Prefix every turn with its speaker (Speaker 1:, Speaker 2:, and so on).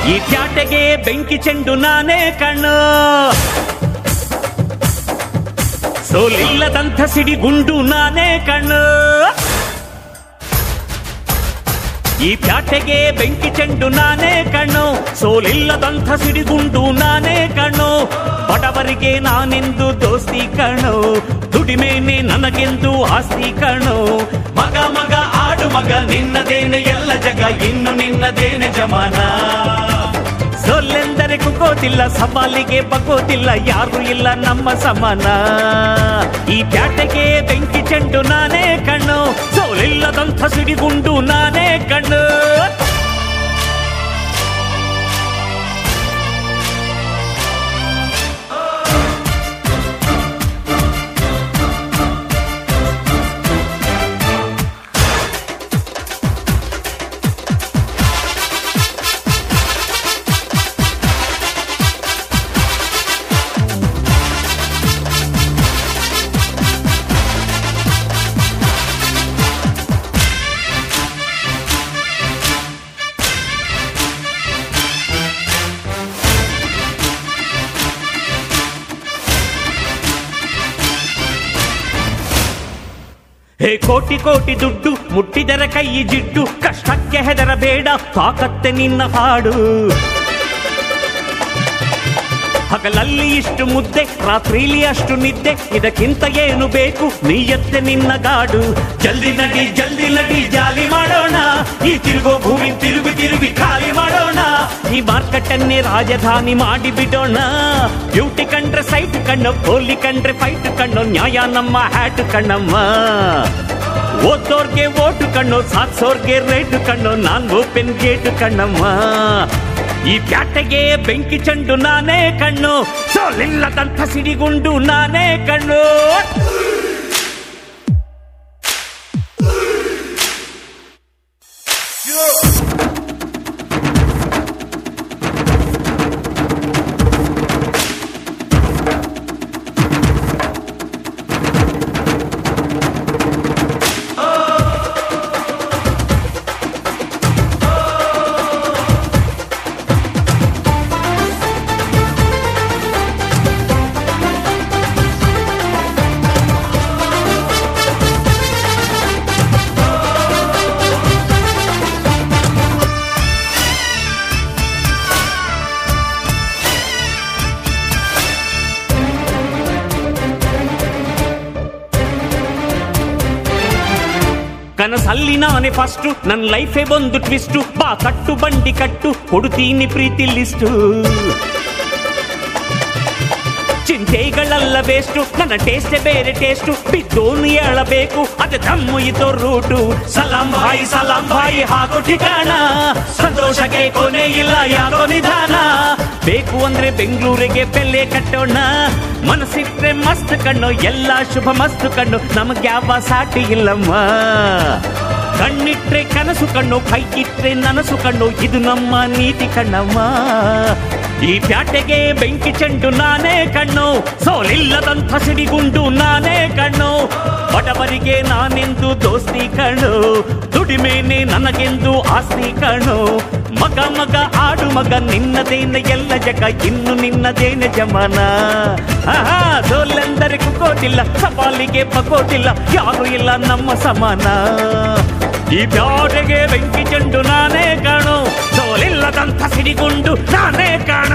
Speaker 1: ಈ ತ್ಯಾಟೆಗೆ ಬೆಂಕಿ ಚೆಂಡು ನಾನೇ ಕಣ್ಣು ಸೋಲಿಲ್ಲದಂಥ ಸಿಡಿಗುಂಡು ನಾನೇ ಕಣ್ಣು ಈ ಪ್ಯಾಟೆಗೆ ಬೆಂಕಿ ಚೆಂಡು ನಾನೇ ಕಣ್ಣು ಸೋಲಿಲ್ಲದಂಥ ಸಿಡಿಗುಂಡು ನಾನೇ ಕಣ್ಣು ಬಡವರಿಗೆ ನಾನೆಂದು ದೋಸ್ತಿ ಕಣ್ಣು ದುಡಿಮೇನೆ ನನಗೆಂದು ಆಸ್ತಿ ಕಣ್ಣು ಮಗ ಮಗ ಆಡು ಮಗ ನಿನ್ನದೇನೆ ಎಲ್ಲ ಜಗ ಇನ್ನು ನಿನ್ನದೇನೆ ಜಮಾನ ಸೊಲ್ಲೆಂದರೆ ಕುಗೋದಿಲ್ಲ ಸವಾಲಿಗೆ ಬಗ್ಗೋದಿಲ್ಲ ಯಾರು ಇಲ್ಲ ನಮ್ಮ ಸಮಾನ ಈ ಪ್ಯಾಟೆಗೆ ಬೆಂಕಿ ಚೆಂಡು ನಾನೇ ಕಣ್ಣು ಸೋಲಿಲ್ಲದಂಥ ಸಿಡಿಗುಂಡು ನಾನೇ ಕಣ್ಣು ಹೇ ಕೋಟಿ ಕೋಟಿ ದುಡ್ಡು ಮುಟ್ಟಿದರ ಕೈ ಜಿಡ್ಡು ಕಷ್ಟಕ್ಕೆ ಹೆದರಬೇಡ ತಾಕತ್ತೆ ನಿನ್ನ ಹಾಡು ಹಗಲಲ್ಲಿ ಇಷ್ಟು ಮುದ್ದೆ ರಾತ್ರಿಲಿ ಅಷ್ಟು ನಿದ್ದೆ ಇದಕ್ಕಿಂತ ಏನು ಬೇಕು ನೀಯತ್ತೆ ನಿನ್ನ ಗಾಡು ಜಲ್ದಿ ನಡಿ ಜಲ್ದಿ ನಡಿ ಜಾಲಿ ಮಾಡೋಣ ಈ ತಿರುಗೋ ಭೂಮಿ ತಿರುಗಿ ತಿರುಗಿ ಖಾಲಿ ಮಾಡೋಣ ಈ ಮಾರ್ಕೆಟನ್ನೇ ರಾಜಧಾನಿ ಮಾಡಿ ಬಿಡೋಣ ಬ್ಯೂಟಿ ಕಂಡ್ರೆ ಸೈಟ್ ಕಣ್ಣು ಕೋಲಿ ಕಂಡ್ರೆ ಫೈಟ್ ಕಣ್ಣು ನ್ಯಾಯ ನಮ್ಮ ಹ್ಯಾಟ್ ಕಣ್ಣಮ್ಮ ಓದೋರ್ಗೆ ಓಟು ಕಣ್ಣು ಸಾಕ್ಸೋರ್ಗೆ ರೇಟು ಕಣ್ಣು ನಾನ್ ಓಪನ್ ಗೇಟ್ ಕಣ್ಣಮ್ಮ ಈ ಪ್ಯಾಟೆಗೆ ಬೆಂಕಿ ಚೆಂಡು ನಾನೇ ಕಣ್ಣು ಸೋಲಿಲ್ಲದಂಥ ಸಿಡಿಗುಂಡು ನಾನೇ ಕಣ್ಣು ಕನಸಲ್ಲಿ ನಾನೇ ಫಸ್ಟು ನನ್ನ ಲೈಫೇ ಒಂದು ಟ್ವಿಸ್ಟು ಬಾ ಕಟ್ಟು ಬಂಡಿ ಕಟ್ಟು ಕೊಡುತ್ತೀನಿ ಪ್ರೀತಿ ಲಿಸ್ಟು ಚಿಂತೆಗಳೆಲ್ಲ ವೇಸ್ಟು ನನ್ನ ಟೇಸ್ಟೇ ಬೇರೆ ಟೇಸ್ಟು ಬಿದ್ದೋನು ಹೇಳಬೇಕು ಅದೇ ದಮ್ಮು ಇದು ರೂಟು ಸಲಾಂ ಭಾಯಿ ಸಲಾಂ ಭಾಯಿ ಹಾಕೋ ठिकाಣ ಸಂತೋಷಕ್ಕೆ ಕೊನೆ ಇಲ್ಲ ಯಾಕೋ ನಿಧಾನ ಬೇಕು ಅಂದ್ರೆ ಬೆಂಗಳೂರಿಗೆ ಬೆಲೆ ಕಟ್ಟೋಣ ಮನಸ್ಸಿಟ್ರೆ ಮಸ್ತ್ ಕಣ್ಣು ಎಲ್ಲ ಶುಭ ಮಸ್ತ್ ಕಣ್ಣು ನಮ್ಗೆ ಯಾವ ಸಾಟಿ ಇಲ್ಲಮ್ಮ ಕಣ್ಣಿಟ್ರೆ ಕನಸು ಕಣ್ಣು ಕೈಗಿಟ್ರೆ ನನಸು ಕಣ್ಣು ಇದು ನಮ್ಮ ನೀತಿ ಕಣ್ಣಮ್ಮ ಈ ಪ್ಯಾಟೆಗೆ ಬೆಂಕಿ ಚೆಂಡು ನಾನೇ ಕಣ್ಣು ಸೋಲಿಲ್ಲದಂಥ ಸಿಡಿಗುಂಡು ನಾನೇ ಕಣ್ಣು ಬಡವರಿಗೆ ನಾನೆಂದು ದೋಸ್ತಿ ಕಣ್ಣು ದುಡಿಮೇನೆ ನನಗೆಂದು ಆಸ್ತಿ ಕಣ್ಣು ಮಗ ಮಗ ಆಡು ಮಗ ನಿನ್ನದೇನ ಎಲ್ಲ ಜಗ ಇನ್ನು ನಿನ್ನದೇನ ಜಮಾನ ಆಹಾ ಸೋಲೆಂದರೆ ಕುಕ್ಕೋದಿಲ್ಲ ಸವಾಲಿಗೆ ಬಗ್ಗೋದಿಲ್ಲ ಯಾರು ಇಲ್ಲ ನಮ್ಮ ಸಮಾನ ಈ ಬ್ಯಾಟೆಗೆ ಬೆಂಕಿ ಚೆಂಡು ನಾನೇ ಕಾಣು ಸೋಲಿಲ್ಲದಂಥ ಸಿಡಿಗುಂಡು ನಾನೇ ಕಾಣು